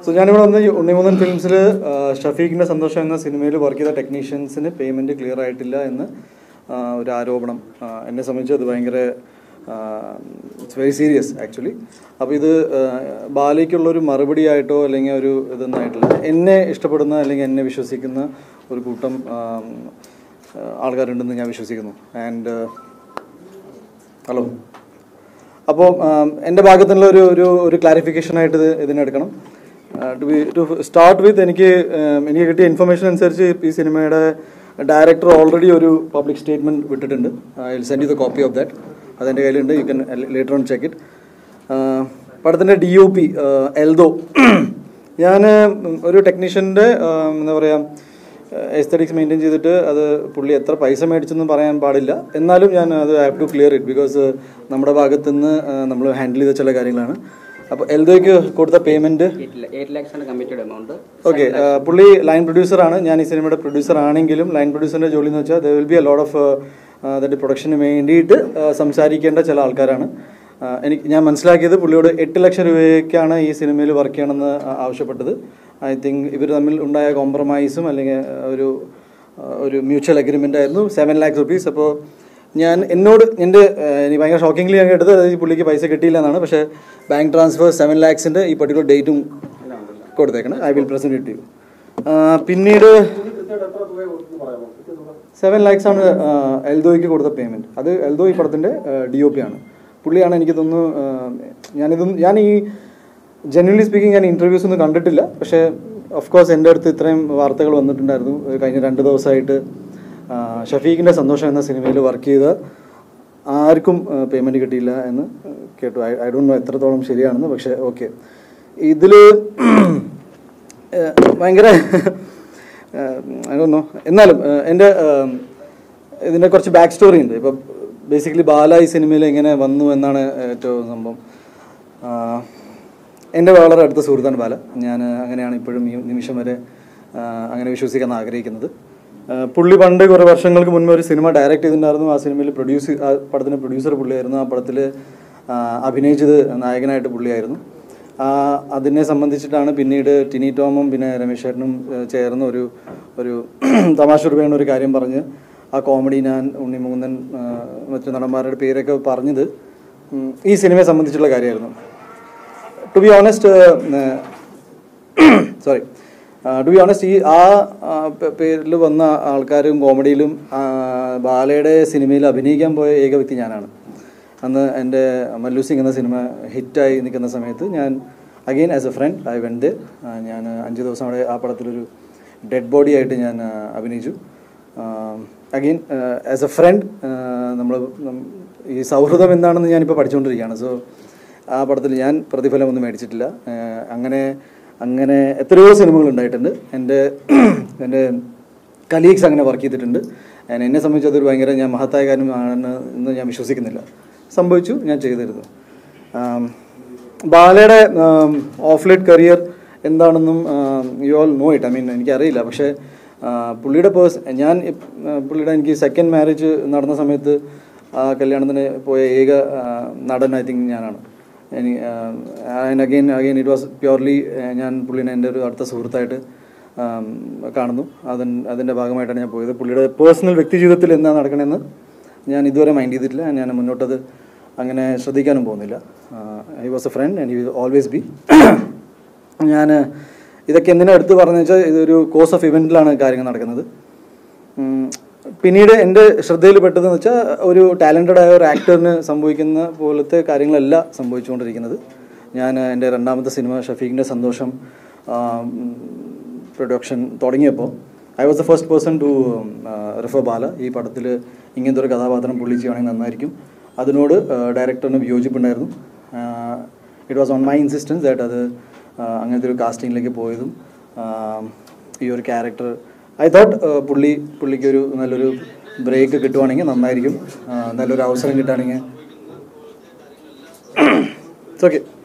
so ഞാനിവിടെ വന്ന് ഈ ഉണ്ണിമൂന്നൻ ഫിലിംസിൽ ഷഫീഖിൻ്റെ സന്തോഷം എന്ന സിനിമയിൽ വർക്ക് ചെയ്ത ടെക്നീഷ്യൻസിന് പേയ്മെൻറ്റ് ക്ലിയർ ആയിട്ടില്ല എന്ന് ആ, ഒരു ആരോപണം ആ, എന്നെ സംബന്ധിച്ച് അത് ഭയങ്കര ഇറ്റ്സ് വെരി സീരിയസ് ആക്ച്വലി അപ്പോൾ ഇത് ആ, ബാലയ്ക്കുള്ളൊരു മറുപടി ആയിട്ടോ അല്ലെങ്കിൽ ഒരു ഇതൊന്നും ആയിട്ടില്ല എന്നെ ഇഷ്ടപ്പെടുന്ന അല്ലെങ്കിൽ എന്നെ വിശ്വസിക്കുന്ന ഒരു കൂട്ടം ആ, ആ, ആൾക്കാരുണ്ടെന്ന് ഞാൻ വിശ്വസിക്കുന്നു ആൻഡ് ഹലോ അപ്പോൾ എൻ്റെ ഭാഗത്തുള്ള ഒരു ഒരു ഒരു ക്ലാരിഫിക്കേഷൻ ആയിട്ട് ഇത് ഇതിനെടുക്കണം to be to start with എനിക്ക് ഉം, എനിക്ക് കിട്ടിയ ഇൻഫർമേഷൻ അനുസരിച്ച് ഈ സിനിമയുടെ ഡയറക്ടർ ഓൾറെഡി ഒരു പബ്ലിക് സ്റ്റേറ്റ്മെൻറ്റ് വിട്ടിട്ടുണ്ട് I will send you the copy of that അതെൻ്റെ കയ്യിലുണ്ട് you can later on check it പടത്തിൻ്റെ ഡി ഒ പി എൽദോ ഞാൻ ഒരു ടെക്നീഷ്യൻ്റെ എന്താ പറയുക എസ്തറ്റിക്സ് മെയിൻറ്റെയിൻ ചെയ്തിട്ട് അത് പുള്ളി എത്ര പൈസ മേടിച്ചെന്ന് പറയാൻ പാടില്ല എന്നാലും ഞാൻ അത് have to clear it because നമ്മുടെ ഭാഗത്തു നിന്ന് നമ്മൾ ഹാൻഡിൽ ചെയ്ത ചില കാര്യങ്ങളാണ് അപ്പോൾ എൽദോയ്ക്ക് കൊടുത്ത പേയ്മെൻറ്റ് എയ്റ്റ് ലാക്സ് ആണ് കമ്മിറ്റഡ് എമൗണ്ട് ഓക്കെ പുള്ളി ലൈൻ പ്രൊഡ്യൂസറാണ് ഞാൻ ഈ സിനിമയുടെ പ്രൊഡ്യൂസർ ആണെങ്കിലും ലൈൻ പ്രൊഡ്യൂസറിൻ്റെ ജോലി എന്ന് വെച്ചാൽ the will be a lot of that പ്രൊഡക്ഷന് വേണ്ടിയിട്ട് ആ, സംസാരിക്കേണ്ട ചില ആൾക്കാരാണ് ആ, എനിക്ക് ഞാൻ മനസ്സിലാക്കിയത് പുള്ളിയോട് എട്ട് ലക്ഷം രൂപയ്ക്കാണ് ഈ സിനിമയിൽ വർക്ക് ചെയ്യണമെന്ന് ആ- ആവശ്യപ്പെട്ടത് ഐ തിങ്ക് ഇവർ തമ്മിൽ ഉണ്ടായ കോംപ്രമൈസും അല്ലെങ്കിൽ ഒരു ആ, ഒരു മ്യൂച്വൽ അഗ്രിമെൻ്റ് ആയിരുന്നു സെവൻ ലാക്സ് റുപ്പീസ് അപ്പോൾ ഞാൻ എന്നോട് എൻ്റെ ഏഹ്, എനിക്ക് ഭയങ്കര ഷോക്കിംഗ്ലി ഞാൻ കേട്ടത് അതായത് ഈ പുള്ളിക്ക് പൈസ കിട്ടിയില്ല എന്നാണ് പക്ഷേ ബാങ്ക് ട്രാൻസ്ഫർ സെവൻ ലാക്സിൻ്റെ ഈ പർട്ടിക്കുലർ ഡേറ്റും കൊടുത്തേക്കണം I will present it you പിന്നീട് സെവൻ ലാക്സ് ആണ് ആ, എൽദോയ്ക്ക് കൊടുത്ത പേയ്മെൻറ്റ് അത് എൽദോ ഈ പടത്തിൻ്റെ ഡി ഒ പി ആണ് പുള്ളിയാണ് എനിക്ക് തോന്നുന്നു ആ, ഞാനിതൊന്നും ഞാൻ ഈ ജെന്വലി സ്പീക്കിംഗ് ഞാൻ ഇൻ്റർവ്യൂസ് ഒന്നും കണ്ടിട്ടില്ല പക്ഷേ ഓഫ് കോഴ്സ് എൻ്റെ അടുത്ത് ഇത്രയും വാർത്തകൾ വന്നിട്ടുണ്ടായിരുന്നു ഏഹ് കഴിഞ്ഞ രണ്ട് ദിവസമായിട്ട് ആ, ഷഫീഖിൻ്റെ സന്തോഷം എന്ന സിനിമയിൽ വർക്ക് ചെയ്ത ആർക്കും പേയ്മെൻറ്റ് കിട്ടിയില്ല എന്ന് കേട്ടു ഐ ഐ ഡോണ്ട് നോ എത്രത്തോളം ശരിയാണെന്ന് പക്ഷേ ഓക്കെ ഇതിൽ ഭയങ്കര നോ എന്നാലും ഏഹ് എൻ്റെ ഏഹ്, ഇതിൻ്റെ കുറച്ച് ബാക്ക് സ്റ്റോറി ഉണ്ട് ഇപ്പം ബേസിക്കലി ബാല ഈ സിനിമയിൽ എങ്ങനെ വന്നു എന്നാണ് ഏറ്റവും സംഭവം ആഹ്, എൻ്റെ വളരെ അടുത്ത സുഹൃത്താണ് ബാല ഞാൻ അങ്ങനെയാണ് ഇപ്പോഴും ഈ നിമിഷം വരെ ആഹ്, അങ്ങനെ വിശ്വസിക്കാൻ ആഗ്രഹിക്കുന്നത് ആഹ്, പുള്ളി പണ്ട് കുറേ വർഷങ്ങൾക്ക് മുൻപ് ഒരു സിനിമ ഡയറക്റ്റ് ചെയ്തിട്ടുണ്ടായിരുന്നു ആ സിനിമയിൽ പ്രൊഡ്യൂസ് ആ പടത്തിന് പ്രൊഡ്യൂസർ പുള്ളിയായിരുന്നു ആ പടത്തിൽ അഭിനയിച്ചത് നായകനായിട്ട് പുള്ളിയായിരുന്നു ആ, അതിനെ സംബന്ധിച്ചിട്ടാണ് പിന്നീട് ടിനി ടോമും പിന്നെ രമേശ് ചേട്ടനും ഏഹ്, ചേർന്ന് ഒരു ഒരു തമാശ രൂപേണ ഒരു കാര്യം പറഞ്ഞ് ആ കോമഡി ഞാൻ ഉണ്ണിമുകുന്ദൻ ആ, മറ്റു നടന്മാരുടെ പേരൊക്കെ പറഞ്ഞത് ഉം, ഈ സിനിമയെ സംബന്ധിച്ചുള്ള കാര്യമായിരുന്നു to be honest sorry to be honest ഈ ആ പേരിൽ വന്ന ആൾക്കാരും കോമഡിയിലും ആ, ബാലയുടെ സിനിമയിൽ അഭിനയിക്കാൻ പോയ ഏക വ്യക്തി ഞാനാണ് അന്ന് എൻ്റെ മല്ലു സിംഗ് എന്ന സിനിമ ഹിറ്റായി നിൽക്കുന്ന സമയത്ത് ഞാൻ again as a friend I went ഞാൻ അഞ്ച് ദിവസം അവിടെ ആ പടത്തിലൊരു ഡെഡ് ബോഡി ആയിട്ട് ഞാൻ ആ, അഭിനയിച്ചു അഗെയിൻ ആസ് എ ഫ്രണ്ട് നമ്മൾ ഈ സൗഹൃദം എന്താണെന്ന് ഞാനിപ്പോൾ പഠിച്ചുകൊണ്ടിരിക്കുകയാണ് സോ ആ പടത്തിൽ ഞാൻ പ്രതിഫലമൊന്നും മേടിച്ചിട്ടില്ല ആ, അങ്ങനെ അങ്ങനെ എത്രയോ സിനിമകൾ ഉണ്ടായിട്ടുണ്ട് എൻ്റെ എൻ്റെ കലീഗ്സ് അങ്ങനെ വർക്ക് ചെയ്തിട്ടുണ്ട് ഞാൻ എന്നെ സംബന്ധിച്ച് അതൊരു ഭയങ്കര ഞാൻ മഹത്തായ കാര്യമാണ് എന്ന് ഞാൻ വിശ്വസിക്കുന്നില്ല സംഭവിച്ചു ഞാൻ ചെയ്തിരുന്നു ആം, ബാലയുടെ ഓഫ് ലൈറ്റ് കരിയർ എന്താണെന്നും you all know it I mean എനിക്കറിയില്ല പക്ഷേ ആ, പുള്ളിയുടെ പേഴ്സ് ഞാൻ ഇപ്- ആ, പുള്ളിയുടെ എനിക്ക് സെക്കൻഡ് മാരേജ് നടന്ന സമയത്ത് ആ കല്യാണത്തിന് പോയ ഏക ആ, നടൻ ഐ തിങ്ക് ഞാനാണ് എനിക്ക് and again again it was purely ഞാൻ പുള്ളിനെ എൻ്റെ ഒരു അടുത്ത സുഹൃത്തായിട്ട് ആം, കാണുന്നു അതിൻ അതിൻ്റെ ഭാഗമായിട്ടാണ് ഞാൻ പോയത് പുള്ളിയുടെ പേഴ്സണൽ വ്യക്തി ജീവിതത്തിൽ എന്താ നടക്കണമെന്ന് ഞാൻ ഇതുവരെ മൈൻഡ് ചെയ്തിട്ടില്ല ഞാൻ മുന്നോട്ടത് അങ്ങനെ ശ്രദ്ധിക്കാനും പോകുന്നില്ല I was a friend and you always be ഞാൻ ഇതൊക്കെ എന്തിനാ എടുത്ത് പറഞ്ഞു വെച്ചാൽ ഇതൊരു കോഴ്സ് ഓഫ് ഇവൻറ്റിലാണ് കാര്യങ്ങൾ നടക്കുന്നത് ഉം, പിന്നീട് എൻ്റെ ശ്രദ്ധയിൽ പെട്ടതെന്ന് വെച്ചാൽ ഒരു ടാലൻറ്റഡ് ആയ ഒരു ആക്ടറിന് സംഭവിക്കുന്ന പോലത്തെ കാര്യങ്ങളല്ല സംഭവിച്ചുകൊണ്ടിരിക്കുന്നത് ഞാൻ എൻ്റെ രണ്ടാമത്തെ സിനിമ ഷഫീഖിൻ്റെ സന്തോഷം പ്രൊഡക്ഷൻ തുടങ്ങിയപ്പോൾ I was the first person to refer Bala ഈ പടത്തിൽ ഇങ്ങനത്തെ ഒരു കഥാപാത്രം പുള്ളി ചെയ്യുകയാണെങ്കിൽ നന്നായിരിക്കും അതിനോട് ഡയറക്ടറിന് വിയോജിപ്പുണ്ടായിരുന്നു it was on my insistence that അത് ആ, അങ്ങനത്തെ ഒരു കാസ്റ്റിങ്ങിലേക്ക് പോയതും ആ, ഈ ഒരു ക്യാരക്ടർ ഐ തോട്ട് പുള്ളി പുള്ളിക്ക് ഒരു നല്ലൊരു ബ്രേക്ക് കിട്ടുവാണെങ്കിൽ നന്നായിരിക്കും ആ, നല്ലൊരു അവസരം കിട്ടുകയാണെങ്കിൽ ഓക്കെ